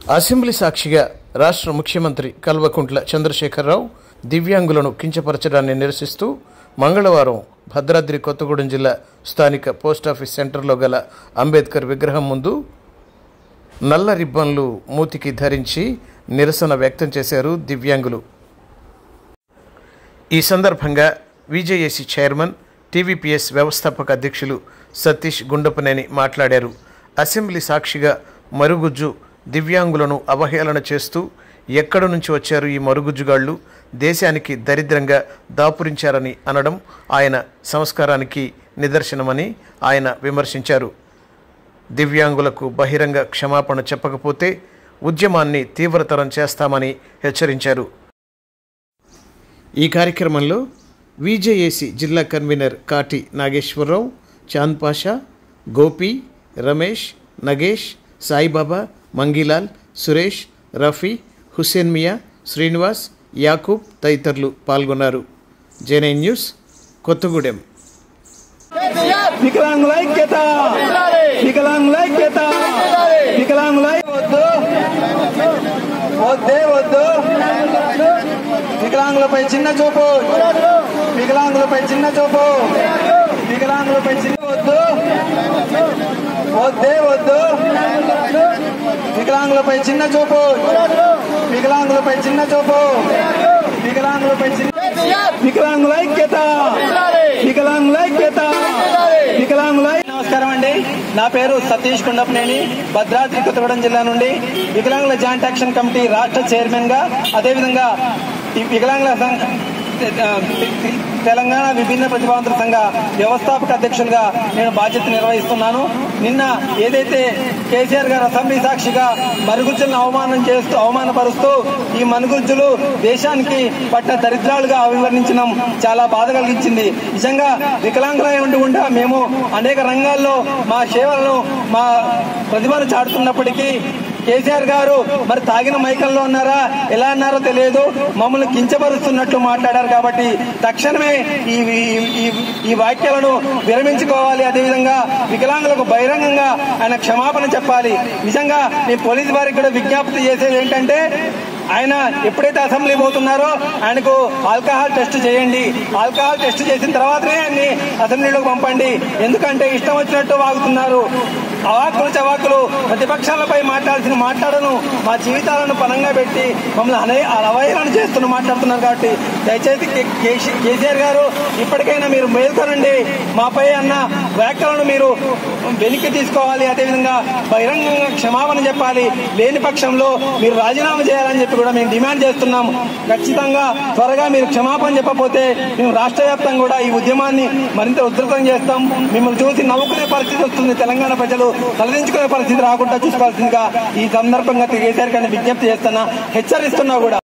assembly సాక్షిగా రాష్ట్ర ముఖ్యమంత్రి కల్వకుంట్ల చంద్రశేఖరరావు దివ్యాంగులను కించపరచడాన్ని నిరసిస్తూ మంగళవారం భద్రాద్రి కొత్తగూడెం జిల్లా స్థానిక పోస్టాఫీస్ సెంటర్లో గల అంబేద్కర్ విగ్రహం ముందు నల్ల రిబ్బన్లు మూతికి ధరించి నిరసన వ్యక్తం చేశారు దివ్యాంగులు ఈ సందర్భంగా విజేఏసీ చైర్మన్ టీవీపీఎస్ వ్యవస్థాపక అధ్యక్షులు సతీష్ గుండపనేని మాట్లాడారు అసెంబ్లీ సాక్షిగా మరుగుజ్జు దివ్యాంగులను అవహేళన చేస్తూ ఎక్కడి నుంచి వచ్చారు ఈ మరుగుజ్జుగాళ్లు దేశానికి దరిద్రంగా దాపురించారని అనడం ఆయన సంస్కారానికి నిదర్శనమని ఆయన విమర్శించారు దివ్యాంగులకు బహిరంగ క్షమాపణ చెప్పకపోతే ఉద్యమాన్ని తీవ్రతరం చేస్తామని హెచ్చరించారు ఈ కార్యక్రమంలో విజేఏసీ జిల్లా కన్వీనర్ కాటి నాగేశ్వరరావు చాంద్ పాషా గోపి రమేష్ నగేష్ సాయిబాబా మంగీలాల్ సురేష్ రఫీ హుస్సేన్ మియా శ్రీనివాస్ యాకూబ్ తదితరులు పాల్గొన్నారు జేనై న్యూస్ కొత్తగూడెం వికలాంగుల ఐక్యత వికలాంగుల ఐక్యత వికలాంగుల వద్దు వద్దే వద్దు వికలాంగులపై చిన్న చూపు వికలాంగులపై చిన్న చూపు వికలాంగులపై చిన్న వద్దు వద్దే వద్దు వికలాంగులపై చిన్న చూపు వికలాంగులపై చిన్న చూపు వికలాంగులపై చిన్న వికలాంగుల ఐక్యత వికలాంగుల ఐక్యత వికలాంగుల నమస్కారం అండి నా పేరు సతీష్ కుండపనేని భద్రాద్రి కొత్తగూడెం జిల్లా నుండి వికలాంగుల జాయింట్ యాక్షన్ కమిటీ రాష్ట్ర చైర్మన్ గా అదేవిధంగా ఈ వికలాంగుల సంఘ తెలంగాణ విభిన్న ప్రతిభావంతుల సంఘ వ్యవస్థాపక అధ్యక్షులుగా నేను బాధ్యత నిర్వహిస్తున్నాను నిన్న ఏదైతే కేసీఆర్ గారు అసెంబ్లీ సాక్షిగా మరుగుజ్జులను అవమానం చేస్తూ అవమానపరుస్తూ ఈ మరుగుజ్జులు దేశానికి పట్ట దరిద్రాలుగా అభివర్ణించడం చాలా బాధ కలిగించింది నిజంగా వికలాంగులై ఉండి ఉండా మేము అనేక రంగాల్లో మా సేవలను మా ప్రతిభను చాటుతున్నప్పటికీ కేసీఆర్ గారు మరి తాగిన మైకంలో ఉన్నారా ఎలా అన్నారో తెలియదు మమ్మల్ని కించపరుస్తున్నట్లు మాట్లాడారు కాబట్టి తక్షణమే ఈ ఈ- ఈ- ఈ వాక్యాలను విరమించుకోవాలి అదేవిధంగా వికలాంగులకు బహిరంగంగా ఆయన క్షమాపణ చెప్పాలి నిజంగా నేను పోలీసు వారికి కూడా విజ్ఞప్తి చేసేది ఏంటంటే ఆయన ఎప్పుడైతే అసెంబ్లీ పోతున్నారో ఆయనకు ఆల్కహాల్ టెస్ట్ చేయండి ఆల్కహాల్ టెస్ట్ చేసిన తర్వాతనే ఆయన్ని అసెంబ్లీలోకి పంపండి ఎందుకంటే ఇష్టం వచ్చినట్టు వాగుతున్నారు అవాక్కులు చవాకులు ప్రతిపక్షాలపై మాట్లాడాల్సిన మాట్లాడను మా జీవితాలను పనంగా పెట్టి మమ్మల్ని అనే అవహేళన చేస్తున్న మాట్లాడుతున్నారు కాబట్టి దయచేసి కే- కేసీ- కేసీఆర్ గారు ఇప్పటికైనా మీరు మేల్కొనండి మాపై అన్న వ్యాఖ్యలను మీరు వెనక్కి తీసుకోవాలి అదేవిధంగా బహిరంగంగా క్షమాపణ చెప్పాలి లేని పక్షంలో మీరు రాజీనామా చేయాలని చెప్పి కూడా మేము డిమాండ్ చేస్తున్నాం ఖచ్చితంగా త్వరగా మీరు క్షమాపణ చెప్పకపోతే మేము రాష్ట్ర వ్యాప్తంగా కూడా ఈ ఉద్యమాన్ని మరింత ఉధృతం చేస్తాం మిమ్మల్ని చూసి నవ్వుకునే పరిస్థితి వస్తుంది తెలంగాణ ప్రజలు తలదించుకునే పరిస్థితి రాకుండా చూసుకోవాల్సిందిగా ఈ సందర్భంగా కేసీఆర్ గారిని విజ్ఞప్తి చేస్తున్నా హెచ్చరిస్తున్నా కూడా